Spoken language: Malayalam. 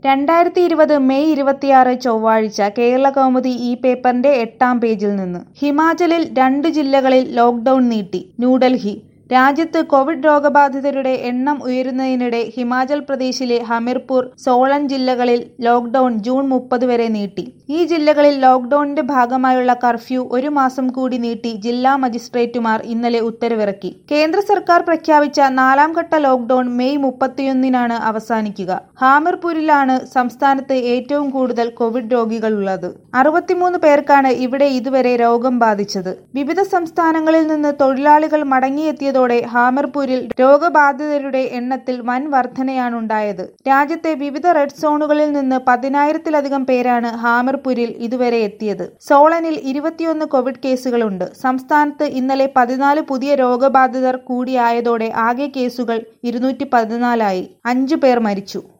രണ്ടായിരത്തി ഇരുപത് മെയ് ഇരുപത്തിയാറ് ചൊവ്വാഴ്ച കേരളകൗമുദി ഈ പേപ്പറിന്റെ എട്ടാം പേജിൽ നിന്ന് ഹിമാചലിൽ രണ്ട് ജില്ലകളിൽ ലോക്ഡൌൺ നീട്ടി ന്യൂഡൽഹി രാജ്യത്ത് കോവിഡ് രോഗബാധിതരുടെ എണ്ണം ഉയരുന്നതിനിടെ ഹിമാചൽ പ്രദേശിലെ ഹമിർപൂർ സോളൻ ജില്ലകളിൽ ലോക്ഡൌൺ ജൂൺ മുപ്പത് വരെ നീട്ടി ഈ ജില്ലകളിൽ ലോക്ഡൌണിന്റെ ഭാഗമായുള്ള കർഫ്യൂ ഒരു മാസം കൂടി നീട്ടി ജില്ലാ മജിസ്ട്രേറ്റുമാർ ഇന്നലെ ഉത്തരവിറക്കി കേന്ദ്ര സർക്കാർ പ്രഖ്യാപിച്ച നാലാം ഘട്ട ലോക്ഡൌൺ മെയ് മുപ്പത്തിയൊന്നിനാണ് അവസാനിക്കുക ഹാമിർപൂരിലാണ് സംസ്ഥാനത്ത് ഏറ്റവും കൂടുതൽ കോവിഡ് രോഗികളുള്ളത് അറുപത്തിമൂന്ന് പേർക്കാണ് ഇവിടെ ഇതുവരെ രോഗം ബാധിച്ചത് വിവിധ സംസ്ഥാനങ്ങളിൽ നിന്ന് തൊഴിലാളികൾ മടങ്ങിയെത്തിയതോടെ ഹാമിർപൂരിൽ രോഗബാധിതരുടെ എണ്ണത്തിൽ വൻ വർധനയാണുണ്ടായത് രാജ്യത്തെ വിവിധ റെഡ് സോണുകളിൽ നിന്ന് പതിനായിരത്തിലധികം പേരാണ് ഹാമിർപൂരിൽ ഇതുവരെ എത്തിയത് സോളനിൽ ഇരുപത്തിയൊന്ന് കോവിഡ് കേസുകളുണ്ട് സംസ്ഥാനത്ത് ഇന്നലെ പതിനാല് പുതിയ രോഗബാധിതർ കൂടിയായതോടെ ആകെ കേസുകൾ ഇരുന്നൂറ്റി പതിനാലായി അഞ്ചു പേർ മരിച്ചു